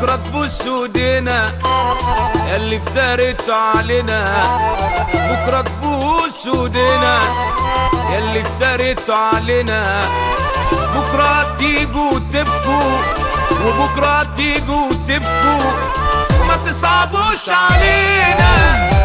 بكرة تبوسوا ايدينا ياللي افتريتوا علينا بكرة تبوسوا ايدينا ياللي افتريتوا علينا بكرة تيجوا تبكوا وبكرة تيجوا تبكوا ما تصعبوش علينا